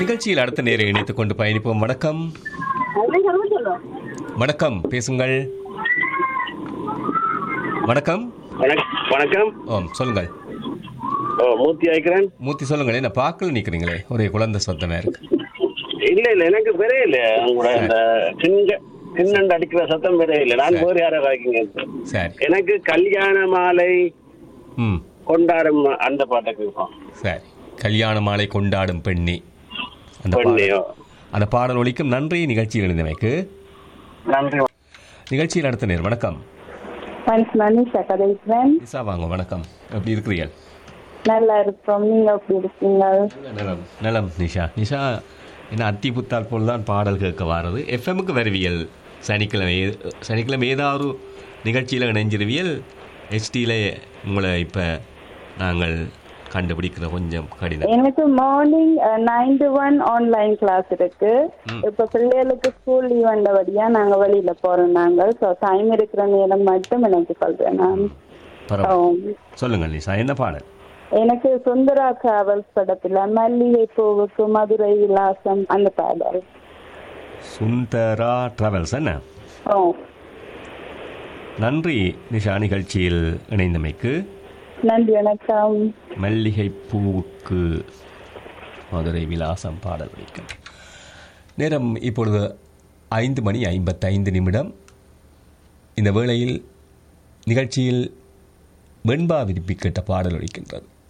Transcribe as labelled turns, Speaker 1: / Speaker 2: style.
Speaker 1: நிகழ்ச்சியில் அடுத்த நேரம் இணைத்துக் கொண்டு பயணிப்போம் வணக்கம் வணக்கம் பேசுங்கள் வணக்கம்
Speaker 2: வணக்- வணக்கம்
Speaker 1: ஓம் சொல்லுங்கள்
Speaker 2: ஓ, மூர்த்தி ஆயிக்கிறேன்
Speaker 1: மூர்த்தி சொல்லுங்கள் என்ன பார்க்கல நிக்கிறீங்களே ஒரே குழந்தை சத்தமே இருக்கு
Speaker 2: இல்ல இல்ல எனக்கு பெரிய இல்ல உங்களோட இந்த சிங்க சின்னண்டு அடிக்கிற சத்தம் பெரிய இல்ல நான்
Speaker 1: சரி.
Speaker 2: வேறு யாரோ வாக்கிங்க
Speaker 1: சரி
Speaker 2: எனக்கு கல்யாண மாலை
Speaker 1: ம்
Speaker 2: கொண்டாடும் அந்த பாட்டை கேட்போம்
Speaker 1: சரி கல்யாண மாலை கொண்டாடும் பெண்ணி அந்த
Speaker 2: பெண்ணியோ
Speaker 1: பாடல் அந்த பாடல் ஒலிக்கும் நன்றி நிகழ்ச்சியில் இணைந்தமைக்கு
Speaker 2: நன்றி
Speaker 1: நிகழ்ச்சியில் அடுத்த நேர் வணக்கம்
Speaker 3: தேங்க்ஸ் மனிஷா கதைக்கிறேன்
Speaker 1: நிசா வாங்க வணக்கம் எப்படி இருக்கிறீர்கள்
Speaker 3: நல்லா இருக்கோம் நீங்க எப்படி இருக்கீங்க
Speaker 1: நலம் நலம் நிஷா நிஷா என்ன அத்தி புத்தால் போல் தான் பாடல் கேட்க வாரது எஃப்எம்முக்கு வருவியல் சனிக்கிழமை ஏ- சனிக்கிழமை ஏதாவது நிகழ்ச்சியில் இணைஞ்சிருவியல் ஹெச்டியில் உங்களை இப்போ நாங்கள் கண்டுபிடிக்கிற கொஞ்சம் கடினம்
Speaker 3: எனக்கு morning nine to one online class இருக்கு இப்ப பிள்ளைகளுக்கு ஸ்கூல் லீவ் வந்தபடியா நாங்க வெளியில போறோம் நாங்கள் ஸோ டைம் இருக்கிற நேரம் மட்டும் எனக்கு சொல்றேன் நான்
Speaker 1: பரவாயில்ல
Speaker 3: ஆம்.
Speaker 1: சொல்லுங்கள் நிஷா என்ன பாடல்
Speaker 3: எனக்கு சுந்தரா டிராவல்ஸ் படத்துல மல்லிகை பூவுக்கு மதுரை விலாசம் அந்த பாடல்
Speaker 1: சுந்தரா டிராவல்ஸ் என்ன
Speaker 3: ஓ
Speaker 1: நன்றி நிஷா நிகழ்ச்சியில் இணைந்தமைக்கு
Speaker 3: நன்றி வணக்கம்
Speaker 1: மல்லிகை பூவுக்கு மதுரை விலாசம் பாடல் வடிக்கும் நேரம் இப்பொழுது ஐந்து மணி ஐம்பத்தைந்து நிமிடம் இந்த வேளையில் நிகழ்ச்சியில் வெண்பா விருப்பி கேட்ட பாடல் ஒலிக்கின்றது